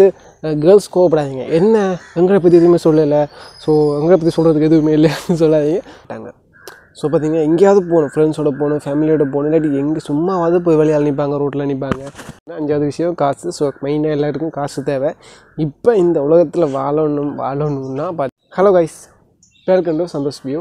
வந்து கேர்ள்ஸ் கோவப்படாதீங்க என்ன எங்களை பற்றி எதுவுமே சொல்லலை ஸோ எங்களை பற்றி சொல்கிறதுக்கு எதுவுமே இல்லைன்னு சொல்லாதீங்க ஸோ பார்த்தீங்க எங்கேயாவது போகணும் ஃப்ரெண்ட்ஸோட போகணும் ஃபேமிலியோட போகணும் இல்லாட்டி எங்கே சும்மாவாவது போய் வெளியால் நிற்பாங்க ரோட்டில் நிற்பாங்க அஞ்சாவது விஷயம் காசு ஸோ மெயினாக எல்லாருக்கும் காசு தேவை இப்போ இந்த உலகத்தில் வாழணும் வாழணும்னா பார்த்து hello guys welcome to Santhosh view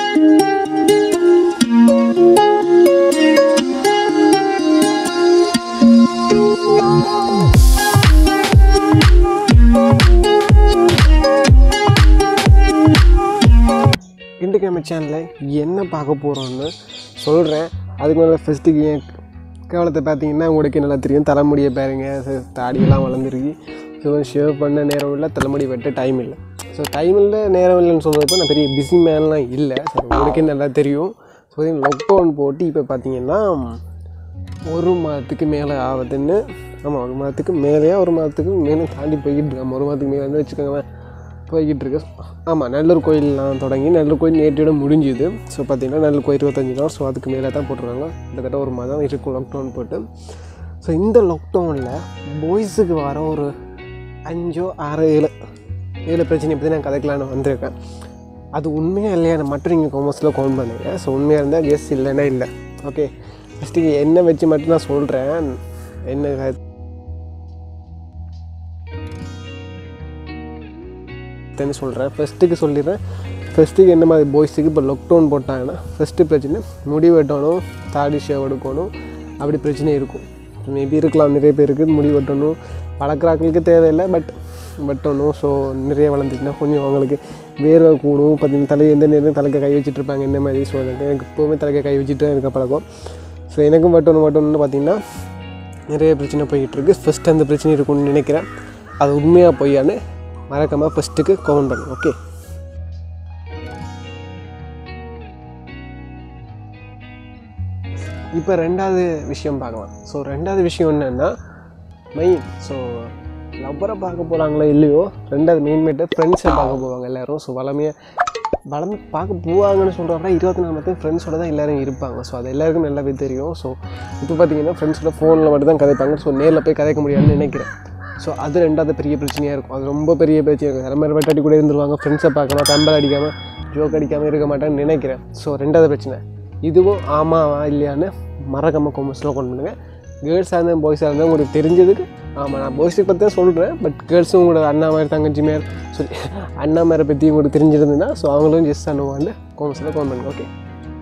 இன்றைக்கு நம்ம சேனலில் என்ன பார்க்க போகிறோம்னு சொல்கிறேன் அதுக்கு மேலே ஃபஸ்ட்டுக்கு என் கேவலத்தை பார்த்தீங்கன்னா உங்களுக்கு நல்லா தெரியும் தலைமுடியை பாருங்க ச- தாடியெல்லாம் வளர்ந்துருக்கு ஸோ ஷேவ் பண்ண நேரம் இல்லை தலைமுடி வெட்ட டைம் இல்லை ஸோ டைம் இல்லை நேரம் இல்லைன்னு சொல்கிறப்ப நான் பெரிய பிஸி மேன்லாம் இல்லை ஸோ உங்களுக்கே நல்லா தெரியும் ஸோ லாக்டவுன் போட்டு இப்போ பார்த்தீங்கன்னா ஒரு மாதத்துக்கு மேலே ஆகுதுன்னு ஆமாம் ஒரு மாதத்துக்கு மேலேயே ஒரு மாதத்துக்கு மேலே தாண்டி போய்கிட்டு இருக்கோம் ஒரு மாதத்துக்கு மேலே வந்து வச்சுக்கோங்க போய்கிட்டு இருக்கு ஆமாம் நல்லூர் கோயிலெலாம் தொடங்கி நல்லூர் கோயில் நேற்றோட முடிஞ்சுது ஸோ பார்த்தீங்கன்னா நல்லூர் கோயில் இருபத்தஞ்சி நாள் ஸோ அதுக்கு மேலே தான் போட்டுருக்காங்க கிட்டத்தட்ட ஒரு மாதம் இருக்கும் லாக்டவுன் போட்டு ஸோ இந்த லாக்டவுனில் பாய்ஸுக்கு வர ஒரு அஞ்சோ ஆறு ஏழு ஏழு பிரச்சனை பற்றி நான் கதைக்கலான்னு வந்திருக்கேன் அது உண்மையாக இல்லையா மட்டும் நீங்கள் காமர்ஸில் கவுண்ட் பண்ணுங்க ஸோ உண்மையாக இருந்தால் கெஸ் இல்லைன்னா இல்லை ஓகே ஃபஸ்ட்டு என்ன வச்சு மட்டும் நான் சொல்கிறேன் என்ன கருத்துன்னு சொல்கிறேன் ஃபஸ்ட்டுக்கு சொல்லிடுறேன் ஃபஸ்ட்டுக்கு என்ன மாதிரி பாய்ஸுக்கு இப்போ லாக்டவுன் போட்டாங்கன்னா ஃபஸ்ட்டு பிரச்சனை முடி வெட்டணும் தாடி ஷேவ் எடுக்கணும் அப்படி பிரச்சனை இருக்கும் மேபி இருக்கலாம் நிறைய பேருக்கு முடி வெட்டணும் வளர்க்குறாங்களுக்கு தேவையில்லை பட் வெட்டணும் ஸோ நிறைய வளர்ந்துச்சுன்னா கொஞ்சம் அவங்களுக்கு வேர்வை கூடும் பார்த்தீங்கன்னா தலை எந்த நேரம் தலைக்கு கை வச்சுட்டு இருப்பாங்க இந்த மாதிரி ஸோ எனக்கு எனக்கு எப்போவுமே தலைக்கு கை வச்சுட்டு தான் இருக்க பழக்கம் ஸோ எனக்கும் வெட்டணும் வெட்டணும்னு பார்த்தீங்கன்னா நிறைய பிரச்சனை போய்கிட்டு இருக்கு ஃபஸ்ட் அந்த பிரச்சனை இருக்கும்னு நினைக்கிறேன் அது உண்மையாக பொய்யான்னு மறக்காமல் ஃபஸ்ட்டுக்கு கவுண்ட் பண்ணு ஓகே இப்போ ரெண்டாவது விஷயம் பார்க்கலாம் ஸோ ரெண்டாவது விஷயம் என்னென்னா மெயின் ஸோ லவ்வரை பார்க்க போகிறாங்களோ இல்லையோ ரெண்டாவது மெயின் மேட்டு ஃப்ரெண்ட்ஸை பார்க்க போவாங்க எல்லோரும் ஸோ வளமையாக வளர்ந்து பார்க்க போவாங்கன்னு சொல்கிறப்ப இருபத்தி நாலு மணி ஃப்ரெண்ட்ஸோட தான் எல்லோரும் இருப்பாங்க ஸோ அது எல்லாருக்கும் நல்லாவே தெரியும் ஸோ இப்போ பார்த்தீங்கன்னா ஃப்ரெண்ட்ஸோட ஃபோனில் மட்டும் தான் கதைப்பாங்க ஸோ நேரில் போய் கதைக்க முடியாதுன்னு நினைக்கிறேன் ஸோ அது ரெண்டாவது பெரிய பிரச்சனையாக இருக்கும் அது ரொம்ப பெரிய பிரச்சனை இருக்கும் சில மாதிரி வெட்டாட்டி கூட இருந்துருவாங்க ஃப்ரெண்ட்ஸை பார்க்கணும் தம்பல் அடிக்காமல் ஜோக் அடிக்காமல் இருக்க மாட்டேன்னு நினைக்கிறேன் ஸோ ரெண்டாவது பிரச்சனை இதுவும் ஆமாவா இல்லையான்னு மறக்காமல் கொமர்ஸில் கொண்டு பண்ணுங்கள் கேர்ள்ஸாக இருந்தால் பாய்ஸாக இருந்தால் உங்களுக்கு தெரிஞ்சதுக்கு ஆமாம் நான் பாய்ஸை பற்றி தான் சொல்கிறேன் பட் கேர்ள்ஸும் உங்களோட அண்ணா மாதிரி தங்கச்சி மேல் சொல்லி அண்ணா மேரை பற்றி உங்களுக்கு தெரிஞ்சிருந்ததுன்னா ஸோ அவங்களும் ஜெஸ் அண்ணுவான்னு கொமர்ஸில் கொண்டு பண்ணுங்க ஓகே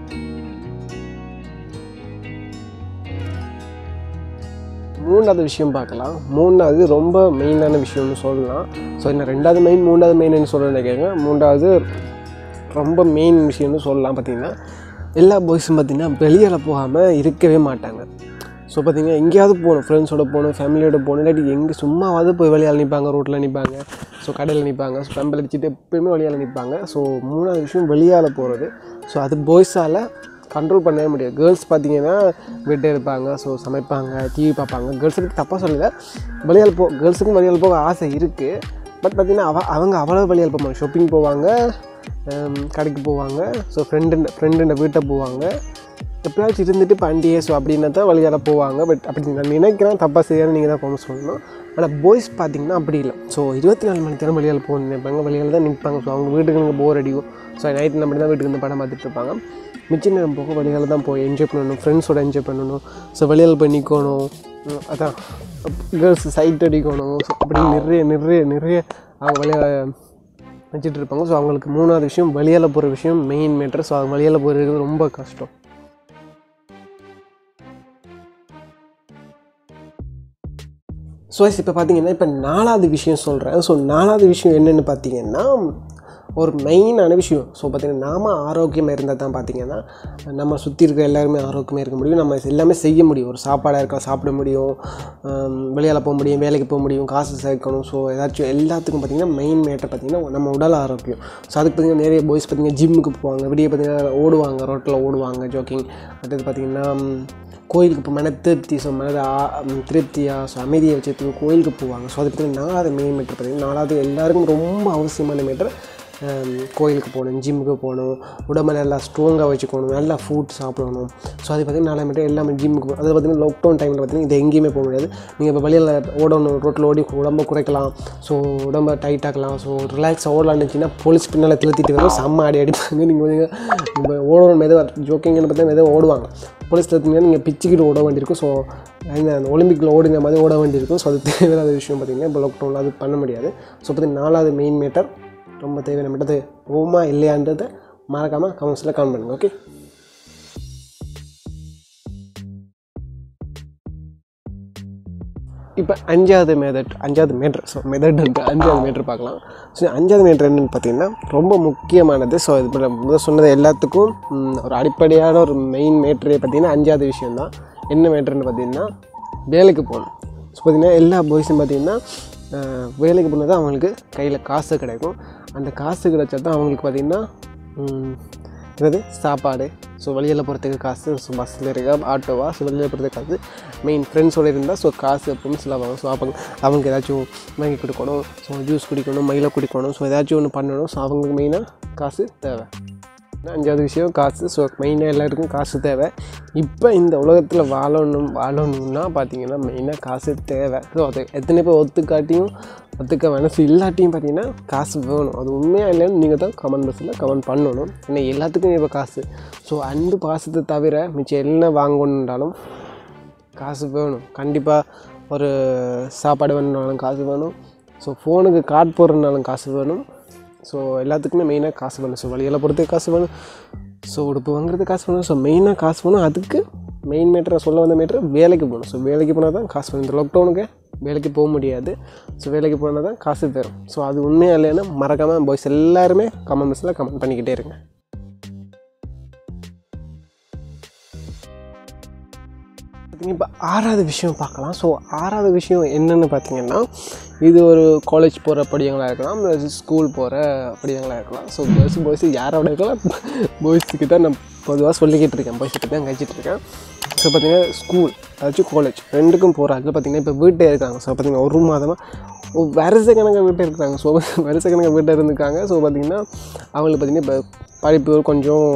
மூணாவது விஷயம் பார்க்கலாம் மூணாவது ரொம்ப மெயினான விஷயம்னு சொல்லலாம் ஸோ என்ன ரெண்டாவது மெயின் மூணாவது மெயின்னு சொல்ல நினைக்கிறேங்க மூணாவது ரொம்ப மெயின் விஷயம்னு சொல்லலாம் பார்த்தீங்கன்னா எல்லா பாய்ஸும் பார்த்தீங்கன்னா வெளியில் போகாமல் இருக்கவே மாட்டாங்க ஸோ பார்த்தீங்கன்னா எங்கேயாவது போகணும் ஃப்ரெண்ட்ஸோட போகணும் ஃபேமிலியோட போகணும் இல்லாட்டி எங்கே சும்மாவாவது போய் வெளியால் நிற்பாங்க ரோட்டில் நிற்பாங்க ஸோ கடையில் நிற்பாங்க ஸோ கம்பல் அடிச்சுட்டு எப்பயுமே வெளியால் நிற்பாங்க ஸோ மூணாவது விஷயம் வெளியால் போகிறது ஸோ அது பாய்ஸால் கண்ட்ரோல் பண்ணவே முடியாது கேர்ள்ஸ் பார்த்தீங்கன்னா வீட்டே இருப்பாங்க ஸோ சமைப்பாங்க டிவி பார்ப்பாங்க கேர்ள்ஸை பற்றி தப்பாக சொல்லலை வெளியால் போ கேர்ள்ஸுக்கும் வெளியால் போக ஆசை இருக்குது பட் பார்த்தீங்கன்னா அவ அவங்க அவ்வளோ வெளியால் போவாங்க ஷாப்பிங் போவாங்க ஹம், கடைக்கு போவாங்க ஸோ ஃப்ரெண்டு ஃப்ரெண்டுண்ட வீட்டை போவாங்க எப்பயாச்சும் இருந்துட்டு பண்டிகை ஸோ அப்படின்னா தான் வழியால் போவாங்க பட் அப்படி நான் நினைக்கிறேன் தப்பாக சரியான நீங்கள் தான் போக சொல்லணும் ஆனால் பாய்ஸ் பார்த்தீங்கன்னா அப்படி இல்லை ஸோ இருபத்தி நாலு மணி நேரம் வழியால் போக நினைப்பாங்க வழியால் தான் நிற்பாங்க ஸோ அவங்க வீட்டுக்கு நீங்கள் போர் அடிக்கும் ஸோ நைட்டு நம்ம தான் வீட்டுக்கு வந்து படம் பார்த்துட்டு இருப்பாங்க மிச்ச நேரம் போக வழியால் தான் போய் என்ஜாய் பண்ணணும் ஃப்ரெண்ட்ஸோட என்ஜாய் பண்ணணும் ஸோ வெளியால் போய் நிற்கணும் உம், அதான் கேர்ள்ஸ் சைட் அடிக்கணும் ஸோ அப்படி நிறைய நிறைய நிறைய அவங்க வழியால் வச்சுட்டு இருப்பாங்க ஸோ அவங்களுக்கு மூணாவது விஷயம் வெளியால் போகிற விஷயம் மெயின் மேட்டர் ஸோ அவங்க வெளியால் போகிறது ரொம்ப கஷ்டம் ஸோ இப்போ பார்த்தீங்கன்னா இப்போ நாலாவது விஷயம் சொல்கிறேன் ஸோ நாலாவது விஷயம் என்னென்னு பார்த்தீங்கன்னா ஒரு மெயினான விஷயம் ஸோ பார்த்தீங்கன்னா நாம ஆரோக்கியமாக இருந்தால் தான் பார்த்தீங்கன்னா நம்ம சுற்றி இருக்க எல்லாருமே ஆரோக்கியமாக இருக்க முடியும் நம்ம எல்லாமே செய்ய முடியும் ஒரு சாப்பாடாக இருக்கா சாப்பிட முடியும் வெளியால் போக முடியும் வேலைக்கு போக முடியும் காசு சேர்க்கணும் ஸோ ஏதாச்சும் எல்லாத்துக்கும் பார்த்தீங்கன்னா மெயின் மேட்டர் பார்த்தீங்கன்னா நம்ம உடல் ஆரோக்கியம் ஸோ அதுக்கு பார்த்தீங்கன்னா நிறைய பாய்ஸ் பார்த்தீங்கன்னா ஜிம்முக்கு போவாங்க விடிய பார்த்தீங்கன்னா ஓடுவாங்க ரோட்டில் ஓடுவாங்க ஜோக்கிங் அடுத்தது பார்த்தீங்கன்னா ம், கோயிலுக்கு இப்போ மன திருப்தி ஸோ மனதை ஆ- ம், திருப்தியாக ஸோ அமைதியை வச்சுட்டு கோயிலுக்கு போவாங்க ஸோ அது பார்த்தீங்கன்னா நாலாவது மெயின் மீட்டர் பார்த்தீங்கன்னா நாலாவது எல்லாருக்கும் ரொம்ப அவசியமான மீட்டர் ஹம், கோயிலுக்கு போகணும் ஜிம்முக்கு போகணும் உடம்பை நல்லா ஸ்ட்ராங்காக வச்சுக்கணும் நல்லா ஃபுட் சாப்பிடணும் ஸோ அது பார்த்திங்கன்னா நாளை மட்டும் எல்லாமே ஜிம்முக்கு அது பார்த்திங்கன்னா லாக்டவுன் டைமில் பார்த்திங்கன்னா இது எங்கேயுமே போக முடியாது நீங்கள் இப்போ வெளியில் ஓடணும் ரோட்டில் ஓடி உடம்பை குறைக்கலாம் ஸோ உடம்பை டைட் ஆக்கலாம் ஸோ ரிலாக்ஸ் ஓடலான்னுச்சின்னா போலீஸ் பின்னால் திருத்திட்டு வரும் செம்ம அடி அடிப்பாங்க நீங்கள் வந்து இப்போ ஓடணும் மெதுவாக ஜோக்கிங்னு பார்த்தா மெதுவாக ஓடுவாங்க போலீஸ் திருத்திங்கன்னா நீங்கள் பிச்சுக்கிட்டு ஓட வேண்டியிருக்கும் ஸோ இந்த அந்த ஒலிம்பிக்கில் ஓடுங்க மாதிரி ஓட வேண்டியிருக்கும் ஸோ அது தேவையில்லாத விஷயம் பார்த்திங்கன்னா இப்போ லாக்டவுனில் அது பண்ண முடியாது ஸோ பார்த்திங்கன்னா நாலாவது மெயின் மேட்டர் ரொம்ப தேவையான மேட்டர் அது போகுமா இல்லையான்றதை மறக்காமல் கமெண்ட்ஸில் கமெண்ட் பண்ணுங்கள் ஓகே இப்போ அஞ்சாவது மெதட் அஞ்சாவது மேட்ரு ஸோ மெதட் அஞ்சாவது மேட்ரு பார்க்கலாம் ஸோ அஞ்சாவது மேட்ரு என்னென்னு பார்த்தீங்கன்னா ரொம்ப முக்கியமானது ஸோ இது இப்போ நான் முதல் சொன்னது எல்லாத்துக்கும் ம், ஒரு அடிப்படையான ஒரு மெயின் மேட்ரே பார்த்தீங்கன்னா அஞ்சாவது விஷயந்தான் என்ன மேட்ருன்னு பார்த்தீங்கன்னா வேலைக்கு போகணும் ஸோ பார்த்தீங்கன்னா எல்லா பாய்ஸும் பார்த்தீங்கன்னா அஹ், வேலைக்கு போனால் தான் அவங்களுக்கு கையில் காசு கிடைக்கும் அந்த காசு கிடைச்சா தான் அவங்களுக்கு பார்த்தீங்கன்னா ம், என்னது சாப்பாடு ஸோ வெளியில் போகிறதுக்கு காசு ஸோ பஸ்ஸில் இருக்கா ஆட்டோவா ஸோ வெளியில் போகிறதுக்கு காசு மெயின் ஃப்ரெண்ட்ஸோடு இருந்தால் ஸோ காசு எப்பவும் செலவாகும் ஸோ அவங்க அவங்க ஏதாச்சும் வாங்கி கொடுக்கணும் ஸோ ஜூஸ் குடிக்கணும் மயிலை குடிக்கணும் ஸோ ஏதாச்சும் ஒன்று பண்ணணும் ஸோ அவங்களுக்கு மெயினாக காசு தேவை அஞ்சாவது விஷயம் காசு ஸோ மெயினாக எல்லாருக்கும் காசு தேவை இப்போ இந்த உலகத்தில் வாழணும் வாழணும்னா பார்த்தீங்கன்னா மெயினாக காசு தேவை ஸோ அது எத்தனை பேர் ஒத்துக்காட்டியும் ஒத்துக்க மனசு இல்லாட்டியும் பார்த்தீங்கன்னா காசு வேணும் அது உண்மையாக இல்லைன்னு நீங்கள் தான் கமெண்ட் பாக்ஸில் கமெண்ட் பண்ணணும் ஏன்னா எல்லாத்துக்கும் இப்போ காசு ஸோ அன்பு பாசத்தை தவிர மிச்சம் என்ன வாங்கணுன்றாலும் காசு வேணும் கண்டிப்பாக ஒரு சாப்பாடு வேணும்னாலும் காசு வேணும் ஸோ ஃபோனுக்கு கார்டு போடுறதுனாலும் காசு வேணும் ஸோ எல்லாத்துக்குமே மெயினாக காசு வேணும் ஸோ வழியில் போகிறதுக்கு காசு வேணும் ஸோ உடுப்பு வாங்குறதுக்கு காசு வேணும் ஸோ மெயினாக காசு வேணும் அதுக்கு மெயின் மேட்ரு சொல்ல வந்த மேட்ரு வேலைக்கு போகணும் ஸோ வேலைக்கு போனால் தான் காசு வேணும் இந்த லாக்டவுனுக்கு வேலைக்கு போக முடியாது ஸோ வேலைக்கு போனால் தான் காசு தரும் ஸோ அது உண்மையாக இல்லைன்னா மறக்காமல் பாய்ஸ் எல்லாருமே கமெண்ட் பாக்ஸில் கமெண்ட் பண்ணிக்கிட்டே இருங்க இப்போ ஆறாவது விஷயம் பார்க்கலாம் ஸோ ஆறாவது விஷயம் என்னென்னு பார்த்தீங்கன்னா இது ஒரு காலேஜ் போகிற படியங்களாக இருக்கலாம் இல்லை ஸ்கூல் போகிற படியங்களாக இருக்கலாம் ஸோ கேர்ள்ஸ் பாய்ஸ் யாரோட இருக்கலாம் பாய்ஸுக்கு தான் நான் பொதுவாக சொல்லிக்கிட்டு இருக்கேன் பாய்ஸுக்கு தான் கழிச்சிட்டு இருக்கேன் ஸோ பார்த்தீங்கன்னா ஸ்கூல் அதாச்சும் காலேஜ் ரெண்டுக்கும் போகிறாங்க பார்த்தீங்கன்னா இப்போ வீட்டே இருக்காங்க ஸோ பார்த்தீங்கன்னா ஒரு மாதமாக வருஷ கணக்காக வீட்டை இருக்கிறாங்க ஸோ வருஷ கணக்காக வீட்டை இருந்திருக்காங்க ஸோ பார்த்தீங்கன்னா அவங்களுக்கு பார்த்தீங்கன்னா இப்போ படிப்பு கொஞ்சம்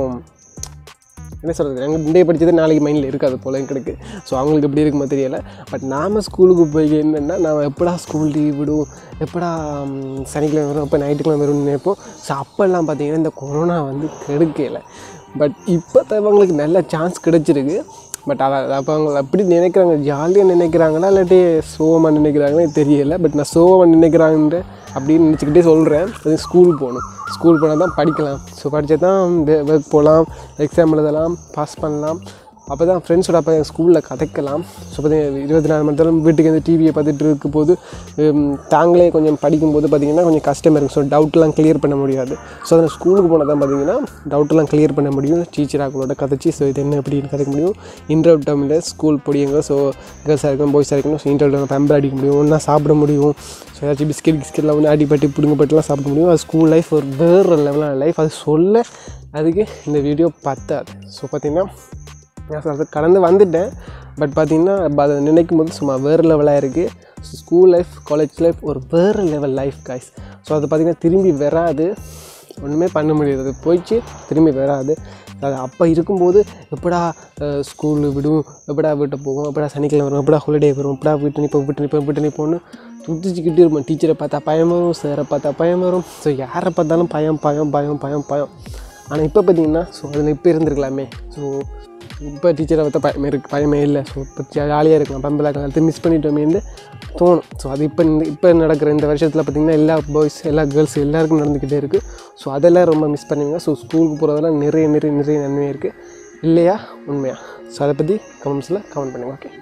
என்ன சொல்கிறது நாங்கள் இன்றைய படித்தது நாளைக்கு மைண்டில் இருக்காது போல எங்களுக்கு ஸோ அவங்களுக்கு எப்படி இருக்குமோ தெரியலை பட் நாம் ஸ்கூலுக்கு போய் என்னென்னா நாம் எப்படா ஸ்கூல் லீவ் விடும் எப்படா ம், சனிக்கிழமை வரும் எப்போ ஞாயிற்றுக்கிழமை வரும்னு நினைப்போம் ஸோ அப்போல்லாம் பார்த்தீங்கன்னா இந்த கொரோனா வந்து கெடுக்கல பட் இப்போ அவங்களுக்கு நல்ல சான்ஸ் கிடச்சிருக்கு பட் அதை அப்போ அவங்க அப்படி நினைக்கிறாங்க ஜாலியாக நினைக்கிறாங்களா இல்லாட்டி சோகமாக நினைக்கிறாங்களே தெரியலை பட் நான் சோகமாக நினைக்கிறாங்கன்ற அப்படின்னு நினச்சிக்கிட்டே சொல்கிறேன் அது ஸ்கூல் போகணும் ஸ்கூல் போனால் தான் படிக்கலாம் ஸோ படித்தா தான் ஒர்க் போகலாம் எக்ஸாம் எழுதலாம் பாஸ் பண்ணலாம் அப்போ தான் ஃப்ரெண்ட்ஸோட அப்போ ஸ்கூலில் கதைக்கலாம் ஸோ பார்த்தீங்கன்னா இருபத்தி நாலு மணி நேரம் வீட்டுக்கு வந்து டிவியை பார்த்துட்டு இருக்கும் போது ஹம், தாங்களே கொஞ்சம் படிக்கும்போது பார்த்தீங்கன்னா கொஞ்சம் கஷ்டமாக இருக்கும் ஸோ டவுட்லாம் கிளியர் பண்ண முடியாது ஸோ அதில் ஸ்கூலுக்கு போனால் தான் பார்த்தீங்கன்னா டவுட்லாம் கிளியர் பண்ண முடியும் டீச்சராக்களோட கதைச்சி ஸோ இது என்ன எப்படின்னு கதைக்க முடியும் இன்டர்வ் டைமில் ஸ்கூல் படியுங்க ஸோ கேர்ள்ஸாக இருக்கணும் பாய்ஸாக இருக்கணும் ஸோ இன்டர்வ் பம்பர் அடிக்க முடியும் ஒன்றா சாப்பிட முடியும் ஸோ ஏதாச்சும் பிஸ்கெட் கிஸ்கெட்லாம் வந்து அடிப்பட்டு பிடுங்கப்பட்டுலாம் சாப்பிட முடியும் அது ஸ்கூல் லைஃப் ஒரு வேறு லெவலான லைஃப் அது சொல்ல அதுக்கு இந்த வீடியோ பத்தாது ஸோ பார்த்தீங்கன்னா நான் சொல்றது கடந்து வந்துட்டேன் பட் பார்த்தீங்கன்னா அதை நினைக்கும் போது சும்மா வேறு லெவலாக இருக்குது ஸ்கூல் லைஃப் காலேஜ் லைஃப் ஒரு வேறு லெவல் லைஃப் காய்ஸ் ஸோ அது பார்த்திங்கன்னா திரும்பி வராது ஒன்றுமே பண்ண முடியாது அது போயிடுச்சு திரும்பி வராது அது அப்போ இருக்கும்போது எப்படா ஸ்கூலு விடும் எப்படா வீட்டை போவோம் எப்படா சனிக்கிழமை வரும் எப்படா ஹாலிடே வரும் எப்படா வீட்டு நிற்போம் வீட்டு நிற்போம் வீட்டு நிற்போம்னு துடிச்சிக்கிட்டு இருப்போம் டீச்சரை பார்த்தா பயம் வரும் சாரை பார்த்தா பயம் வரும் ஸோ யாரை பார்த்தாலும் பயம் பயம் பயம் பயம் பயம் ஆனால் இப்போ பார்த்தீங்கன்னா ஸோ அதில் இப்போ இருந்திருக்கலாமே ஸோ இப்போ டீச்சரை பார்த்தா பயமே இருக்கு பயமே இல்லை ஸோ இப்போ ஜாலியாக இருக்கலாம் பம்பில் காலத்து மிஸ் பண்ணிட்டோமேந்து தோணும் ஸோ அது இப்போ இந்த இப்போ நடக்கிற இந்த வருஷத்தில் பார்த்திங்கன்னா எல்லா பாய்ஸ் எல்லா கேர்ள்ஸ் எல்லாருக்கும் நடந்துக்கிட்டே இருக்குது ஸோ அதெல்லாம் ரொம்ப மிஸ் பண்ணுவீங்க ஸோ ஸ்கூலுக்கு போகிறதெல்லாம் நிறைய நிறைய நிறைய நன்மை இருக்குது இல்லையா உண்மையா ஸோ அதை பற்றி கமெண்ட்ஸில் கமெண்ட் பண்ணுங்கள் ஓகே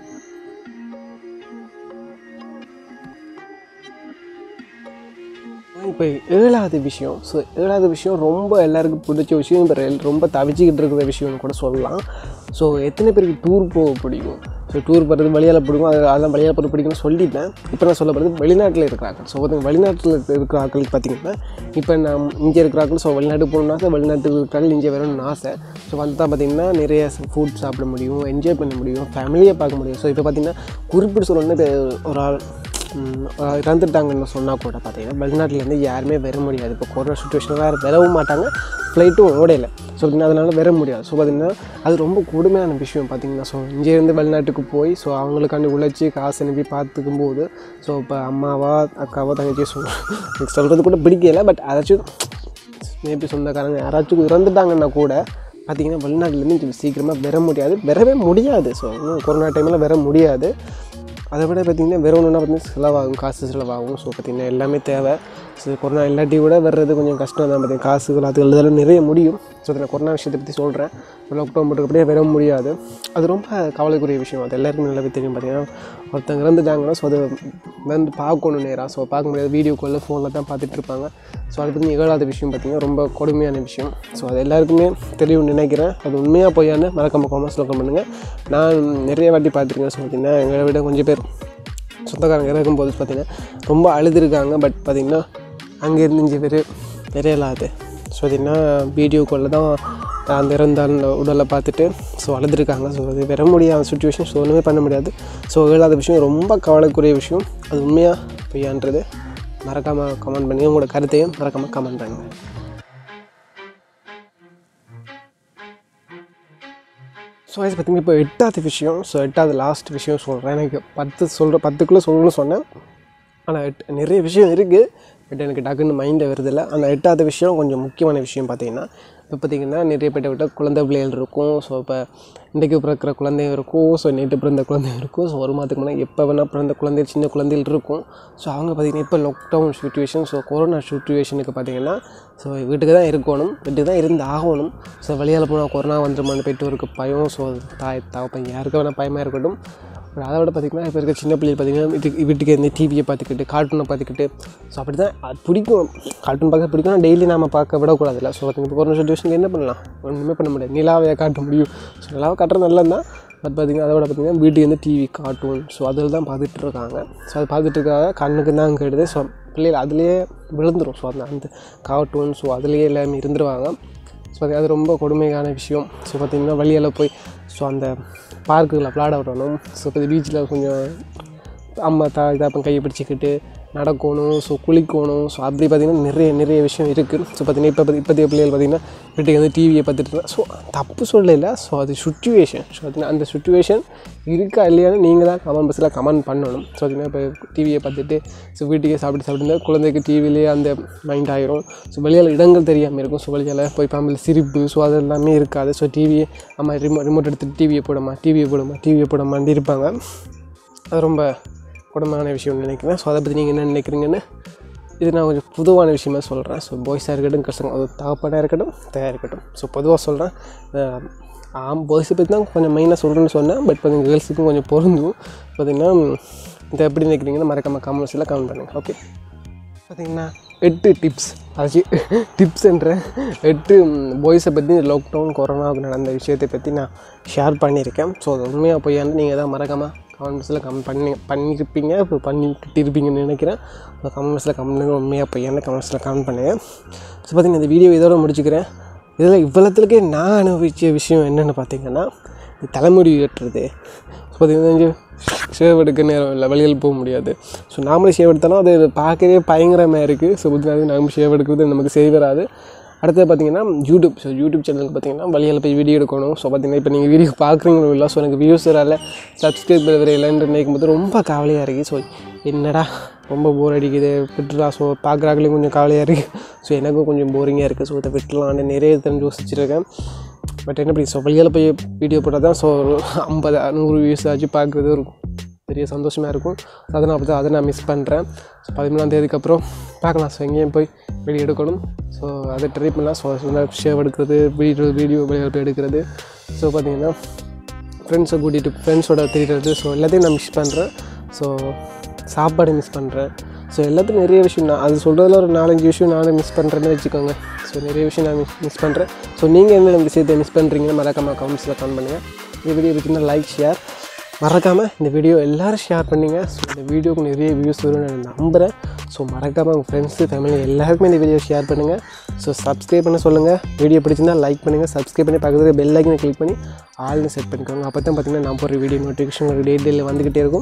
இப்போ ஏழாவது விஷயம் ஸோ ஏழாவது விஷயம் ரொம்ப எல்லாருக்கும் பிடிச்ச விஷயம் இப்போ ரெல்- ரொம்ப தவிச்சிக்கிட்டு இருக்கிற விஷயம்னு கூட சொல்லலாம் ஸோ எத்தனை பேருக்கு டூர் போக பிடிக்கும் ஸோ டூர் போகிறது வெளியால் பிடிக்கும் அது அதெல்லாம் வெளியால் போகிறது பிடிக்கும்னு சொல்லிட்டேன் இப்போ நான் சொல்ல போகிறது வெளிநாட்டில் இருக்கிறாங்க ஸோ வந்து வெளிநாட்டில் இருக்கிற ஆட்கள் பார்த்தீங்கன்னா இப்போ நான் இங்கே இருக்கிறார்கள் ஸோ வெளிநாட்டுக்கு போகணும்னு ஆசை வெளிநாட்டுக்கு இருக்கிறார்கள் இங்கே வரணும்னு ஆசை ஸோ வந்தால் பார்த்தீங்கன்னா நிறைய ஃபுட் சாப்பிட முடியும் என்ஜாய் பண்ண முடியும் ஃபேமிலியை பார்க்க முடியும் ஸோ இப்போ பார்த்தீங்கன்னா குறிப்பிட்டு சொல்லணும்னா இப்போ ஒரு ஆள் ம், அஹ் இறந்துட்டாங்கன்னு சொன்னால் கூட பார்த்தீங்கன்னா வெளிநாட்டிலேருந்து யாருமே வர முடியாது இப்போ கொரோனா சுச்சுவேஷனில் வரவும் மாட்டாங்க ஃப்ளைட்டும் ஓடையில ஸோ அதனால வர முடியாது ஸோ பார்த்தீங்கன்னா அது ரொம்ப கொடுமையான விஷயம் பார்த்தீங்கன்னா ஸோ இங்கேருந்து வெளிநாட்டுக்கு போய் ஸோ அவங்களுக்காண்டி உழைச்சி காசு அனுப்பி பார்த்துக்கும் போது ஸோ இப்போ அம்மாவா அக்காவோ தங்கச்சியோ சொல் எனக்கு சொல்கிறது கூட பிடிக்கல பட் அதாச்சும் மேபி சொந்தக்காரங்க யாராச்சும் இறந்துட்டாங்கன்னா கூட பார்த்தீங்கன்னா வெளிநாட்டிலேருந்து சீக்கிரமாக வர முடியாது வரவே முடியாது ஸோ இன்னும் கொரோனா டைமில் வர முடியாது அதை விட பார்த்திங்கன்னா வேற ஒன்றுனா பார்த்தீங்கன்னா செலவாகும் காசு செலவாகும் ஸோ பார்த்திங்கன்னா எல்லாமே தேவை ஸோ கொரோனா இல்லாட்டி கூட வர்றது கொஞ்சம் கஷ்டம் தான் பார்த்தீங்கன்னா காசுகள் அது இதெல்லாம் நிறைய முடியும் ஸோ அதை நான் கொரோனா விஷயத்தை பற்றி சொல்கிறேன் லாக்டவுன் போட்டுக்கப்படியே வர முடியாது அது ரொம்ப கவலைக்குரிய விஷயம் அது எல்லாருக்கும் நல்லாவே தெரியும் பார்த்தீங்கன்னா ஒருத்தங்க இறந்துட்டாங்கன்னா ஸோ அதை வந்து பார்க்கணும் நேராக ஸோ பார்க்க முடியாது வீடியோ காலில் ஃபோனில் தான் பார்த்துட்டு இருப்பாங்க ஸோ அதை பற்றி நிகழாத விஷயம் பார்த்திங்கன்னா ரொம்ப கொடுமையான விஷயம் ஸோ அது எல்லாருக்குமே தெரியும் நினைக்கிறேன் அது உண்மையாக பொய்யான்னு மறக்காம காமர்ஸில் கமெண்ட் பண்ணுங்கள் நான் நிறைய வாட்டி பார்த்துருக்கேன் ஸோ பார்த்திங்கன்னா எங்களை விட கொஞ்சம் பேர் சொந்தக்காரங்க இறக்கும்போது பார்த்திங்கன்னா ரொம்ப அழுதுருக்காங்க பட் பார்த்திங்கன்னா அங்கே இருந்து இஞ்சி பேர் தெரியலாது ஸோ பார்த்திங்கன்னா வீடியோ காலில் தான் அந்த இறந்த அந்த உடலை பார்த்துட்டு ஸோ அழுதுருக்காங்க ஸோ அது வர முடியாத சுச்சுவேஷன் ஸோ ஒன்றுமே பண்ண முடியாது ஸோ இல்லாத விஷயம் ரொம்ப கவலைக்குரிய விஷயம் அது உண்மையாக பொய்யான்றது மறக்காமல் கமெண்ட் பண்ணி உங்களோட கருத்தையும் மறக்காமல் கமெண்ட் பண்ணுங்கள் ஸோ அது பார்த்தீங்கன்னா இப்போ எட்டாவது விஷயம் ஸோ எட்டாவது லாஸ்ட் விஷயம் சொல்கிறேன் எனக்கு பத்து சொல்கிற பத்துக்குள்ளே சொல்லணும்னு சொன்னேன் ஆனால் எட் நிறைய விஷயம் இருக்குது பட் எனக்கு டக்குன்னு மைண்டை வருதில்ல அந்த எட்டாவது விஷயம் கொஞ்சம் முக்கியமான விஷயம் பார்த்தீங்கன்னா இப்போ பார்த்தீங்கன்னா நிறைய பேர்ட்ட விட்ட குழந்தை பிள்ளைகள் இருக்கும் ஸோ இப்போ இன்றைக்கு பிறக்கிற குழந்தைங்க இருக்கும் ஸோ நேற்று பிறந்த குழந்தைங்க இருக்கும் ஸோ ஒரு மாதத்துக்கு முன்னாடி எப்போ வேணால் பிறந்த குழந்தை சின்ன குழந்தைகள் இருக்கும் ஸோ அவங்க பார்த்திங்கன்னா இப்போ லாக்டவுன் சுச்சுவேஷன் ஸோ கொரோனா சுச்சுவேஷனுக்கு பார்த்திங்கன்னா ஸோ வீட்டுக்கு தான் இருக்கணும் வீட்டுக்கு தான் இருந்து ஆகணும் ஸோ வெளியால் போனால் கொரோனா வந்துருமான்னு பெற்றோருக்கு பயம் ஸோ தாய் தாப்பன் யாருக்கு வேணால் பயமாக இருக்கட்டும் பட் அதை விட பார்த்திங்கன்னா இப்போ இருக்க சின்ன பிள்ளைகள் பார்த்திங்கன்னா வீட்டுக்கு வீட்டுக்கு இருந்து டிவியை பார்த்துக்கிட்டு கார்ட்டூனை பார்த்துக்கிட்டு ஸோ அப்படி தான் அது பிடிக்கும் கார்ட்டூன் பார்க்க பிடிக்கும் டெய்லி நாம் பார்க்க விடக்கூடாதுல்ல ஸோ இப்போ கொரோனா சுச்சுவேஷனுக்கு என்ன பண்ணலாம் ஒன்றுமே பண்ண முடியாது நிலாவையை காட்ட முடியும் ஸோ நிலாவை காட்டுறது நல்லது தான் பட் பார்த்திங்கன்னா அதை விட பார்த்திங்கன்னா வீட்டுக்கு வந்து டிவி கார்ட்டூன் ஸோ அதில் தான் பார்த்துட்டு இருக்காங்க ஸோ அது பார்த்துட்டு இருக்காங்க கண்ணுக்கு தான் கெடுது ஸோ பிள்ளைகள் அதுலேயே விழுந்துரும் ஸோ அந்த அந்த கார்ட்டூன் ஸோ அதுலேயே எல்லாமே இருந்துருவாங்க ஸோ அது அது ரொம்ப கொடுமையான விஷயம் ஸோ பார்த்திங்கன்னா வழியால் போய் ஸோ அந்த பார்க்குகளில் விளாட விடணும் ஸோ இப்போ பீச்சில் கொஞ்சம் அம்மா தா இதாக கையை பிடிச்சிக்கிட்டு நடக்கணும் ஸோ குளிக்கணும் ஸோ அப்படி பார்த்திங்கன்னா நிறைய நிறைய விஷயம் இருக்குது ஸோ பார்த்திங்கன்னா இப்போ இப்போதைய பிள்ளைகள் பார்த்திங்கன்னா வீட்டுக்கு வந்து டிவியை பார்த்துட்டு இருந்தா ஸோ தப்பு சொல்லல ஸோ அது சுச்சுவேஷன் ஸோ பார்த்திங்கன்னா அந்த சுச்சுவேஷன் இருக்கா இல்லையான்னு நீங்கள் தான் கமெண்ட் பாக்ஸில் கமெண்ட் பண்ணணும் ஸோ பார்த்திங்கன்னா இப்போ டிவியை பார்த்துட்டு ஸோ வீட்டுக்கே சாப்பிட்டு சாப்பிட்டு குழந்தைக்கு டிவிலே அந்த மைண்ட் ஆயிரும் ஸோ வெளியால் இடங்கள் தெரியாமல் இருக்கும் ஸோ வெளியால் போய் பாம்பில் சிரிப்பு ஸோ அது எல்லாமே இருக்காது ஸோ டிவியை அம்மா ரிமோட் ரிமோட் எடுத்துகிட்டு டிவியை போடுமா டிவியை போடுமா டிவியை போடாமான்னு இருப்பாங்க அது ரொம்ப கொடுமையான விஷயம்னு நினைக்கிறேன் ஸோ அதை பற்றி நீங்கள் என்ன நினைக்கிறீங்கன்னு இது நான் கொஞ்சம் பொதுவான விஷயமா சொல்கிறேன் ஸோ பாய்ஸாக இருக்கட்டும் கஷ்டம் அது தகப்பனாக இருக்கட்டும் தயார் இருக்கட்டும் ஸோ பொதுவாக சொல்கிறேன் ஆம் பாய்ஸை பற்றி தான் கொஞ்சம் மெயினாக சொல்கிறேன்னு சொன்னேன் பட் கொஞ்சம் கேர்ள்ஸுக்கும் கொஞ்சம் பொருந்தும் பார்த்திங்கன்னா இதை எப்படி நினைக்கிறீங்கன்னு மறக்காம காமெண்ட்ஸில் கமெண்ட் பண்ணுங்கள் ஓகே பார்த்திங்கன்னா எட்டு டிப்ஸ் அதாச்சு டிப்ஸ்ன்ற எட்டு பாய்ஸை பற்றி லாக்டவுன் கொரோனாவுக்கு நடந்த விஷயத்தை பற்றி நான் ஷேர் பண்ணியிருக்கேன் ஸோ அது உண்மையாக பொய்யான்னு நீங்கள் தான் மறக்காமல் கமெண்ட்ஸில் கமெண்ட் பண்ணி பண்ணியிருப்பீங்க இப்போ பண்ணிக்கிட்டு இருப்பீங்கன்னு நினைக்கிறேன் அந்த கமெண்ட்ஸில் கமெண்ட் உண்மையாக பொய்யான்னு கமெண்ட்ஸில் கமெண்ட் பண்ணுங்கள் ஸோ பார்த்திங்கன்னா இந்த வீடியோ இதோட முடிச்சுக்கிறேன் இதில் இவ்வளோத்துலக்கே நான் அனுபவித்த விஷயம் என்னென்னு பார்த்தீங்கன்னா இந்த தலைமுடி வெட்டுறது ஸோ பார்த்தீங்கன்னா ஷேவ் எடுக்க நேரம் இல்லை வெளியில் போக முடியாது ஸோ நாமளும் ஷேவ் எடுத்தாலும் அது பார்க்கவே பயங்கரமாக இருக்குது ஸோ பார்த்தீங்கன்னா நம்ம ஷேவ் எடுக்கிறது நமக்கு சரி வராது அடுத்தது பார்த்தீங்கன்னா யூடியூப் ஸோ யூடியூப் சேனலுக்கு பார்த்தீங்கன்னா வழியால் போய் வீடியோ எடுக்கணும் ஸோ பார்த்தீங்கன்னா இப்போ நீங்கள் வீடியோ பார்க்குறீங்களோ இல்லை ஸோ எனக்கு வியூஸ் வரால சப்ஸ்கிரைபர் வர இல்லைன்னு நினைக்கும் போது ரொம்ப கவலையாக இருக்குது ஸோ என்னடா ரொம்ப போர் அடிக்குது விட்டுறா ஸோ பார்க்குறாங்களே கொஞ்சம் கவலையாக இருக்குது ஸோ எனக்கும் கொஞ்சம் போரிங்காக இருக்குது ஸோ இதை விட்டுலான்னு நிறைய தெரிஞ்சு யோசிச்சிருக்கேன் பட் என்ன பண்ணி ஸோ வழியால் போய் வீடியோ போட்டால் தான் ஸோ ஒரு ஐம்பது நூறு வியூஸ் ஆச்சு பார்க்குறது ஒரு பெரிய சந்தோஷமாக இருக்கும் ஸோ அதை நான் அப்போ அதை நான் மிஸ் பண்ணுறேன் ஸோ பதிமூணாம் தேதிக்கு அப்புறம் பார்க்கலாம் ஸோ எங்கேயும் போய் வீடியோ எடுக்கணும் ஸோ அதை ட்ரை பண்ணலாம் ஸோ ஷேவ் எடுக்கிறது வீடியோ வீடியோ வெளியில் போய் எடுக்கிறது ஸோ பார்த்தீங்கன்னா ஃப்ரெண்ட்ஸை கூட்டிகிட்டு ஃப்ரெண்ட்ஸோட திரிகிறது ஸோ எல்லாத்தையும் நான் மிஸ் பண்ணுறேன் ஸோ சாப்பாடு மிஸ் பண்ணுறேன் ஸோ எல்லாத்துக்கும் நிறைய விஷயம் நான் அது சொல்கிறதுல ஒரு நாலஞ்சு விஷயம் நானும் மிஸ் பண்ணுறேன்னு வச்சுக்கோங்க ஸோ நிறைய விஷயம் நான் மிஸ் மிஸ் பண்ணுறேன் ஸோ நீங்கள் என்ன விஷயத்தை மிஸ் பண்ணுறீங்கன்னு மறக்காமல் கமெண்ட்ஸில் கமெண்ட் பண்ணுங்கள் இந்த வீடியோ பற்றினா லைக் ஷேர் மறக்காமல் இந்த வீடியோ எல்லோரும் ஷேர் பண்ணுங்க ஸோ இந்த வீடியோக்கு நிறைய வியூஸ் வரும்னு நான் நம்புகிறேன் ஸோ மறக்காமல் உங்கள் ஃப்ரெண்ட்ஸு ஃபேமிலி எல்லாருக்குமே இந்த வீடியோ ஷேர் பண்ணுங்கள் ஸோ சப்ஸ்கிரைப் பண்ண சொல்லுங்கள் வீடியோ பிடிச்சிருந்தா லைக் பண்ணுங்கள் சப்ஸ்கிரைப் பண்ணி பக்கத்தில் பெல் ஐக்கனை கிளிக் பண்ணி ஆல்னு செட் பண்ணிக்கோங்க அப்போ தான் பார்த்தீங்கன்னா நான் போகிற வீடியோ நோட்டிஃபிகேஷன் உங்களுக்கு டெய்லியில் வந்துக்கிட்டே இருக்கும்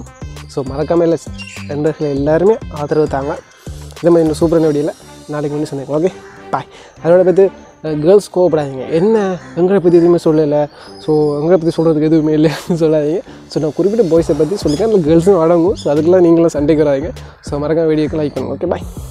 ஸோ மறக்காமல் இல்லை நண்பர்கள் எல்லாருமே ஆதரவு தாங்க இதே மாதிரி இன்னும் சூப்பரான வீடியோவில் நாளைக்கு முன்னாடி சொன்னேன் ஓகே பாய் அதோட பார்த்து கேர்ள்ஸ் கோவப்படாதீங்க என்ன எங்களை பற்றி எதுவுமே சொல்லலை ஸோ எங்களை பற்றி சொல்கிறதுக்கு எதுவுமே இல்லைன்னு சொல்லாதீங்க ஸோ நான் குறிப்பிட்ட பாய்ஸை பற்றி சொல்லிக்கிறேன் அந்த கேர்ள்ஸும் அடங்கும் ஸோ அதுக்கெல்லாம் நீங்களும் சண்டைக்கு வராதீங்க ஸோ மறக்காம வீடியோக்கு லைக் பண்ணுங்க ஓகே பாய்